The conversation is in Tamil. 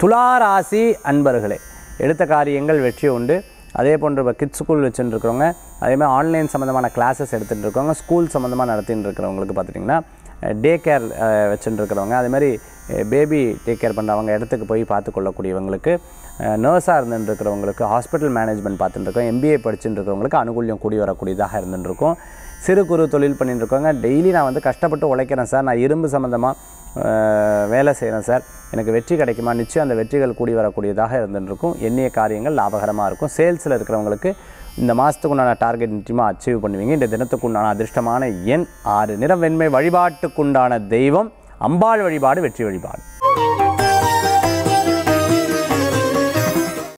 துலா ராசி அன்பர்களே எடுத்த காரியங்கள் வெற்றி உண்டு அதே போன்று இப்போ கிட்ஸ் ஸ்கூல் வச்சுட்டு இருக்கிறவங்க அதே மாதிரி ஆன்லைன் சம்மந்தமான கிளாஸஸ் எடுத்துகிட்டு இருக்கவங்க ஸ்கூல் சம்மந்தமாக நடத்திட்டு இருக்கிறவங்களுக்கு பார்த்துட்டிங்கன்னா டே கேர் வச்சுட்டு இருக்கிறவங்க அதே மாதிரி பேபி டேக் கேர் பண்ணுறவங்க இடத்துக்கு போய் பார்த்து கொள்ளக்கூடியவங்களுக்கு நர்ஸாக இருந்துட்டு இருக்கிறவங்களுக்கு ஹாஸ்பிட்டல் மேனேஜ்மெண்ட் பார்த்துட்டு இருக்கோம் எம்பிஏ படிச்சுட்டு இருக்கிறவங்களுக்கு அனுகூல்யம் கூடி வரக்கூடியதாக இருந்துட்டு இருக்கும் சிறு குறு தொழில் பண்ணிட்டு இருக்கவங்க டெய்லி நான் வந்து கஷ்டப்பட்டு உழைக்கிறேன் சார் நான் இரும்பு சம்மந்தமாக வேலை செய்கிறேன் சார் எனக்கு வெற்றி கிடைக்குமா நிச்சயம் அந்த வெற்றிகள் கூடி வரக்கூடியதாக இருந்துட்டு இருக்கும் எண்ணிய காரியங்கள் லாபகரமாக இருக்கும் சேல்ஸில் இருக்கிறவங்களுக்கு இந்த மாதத்துக்கு உண்டான டார்கெட் நிச்சயமாக அச்சீவ் பண்ணுவீங்க இந்த தினத்துக்கு உண்டான அதிர்ஷ்டமான எண் ஆறு நிறம் வெண்மை வழிபாட்டுக்குண்டான தெய்வம் அம்பாள் வழிபாடு வெற்றி வழிபாடு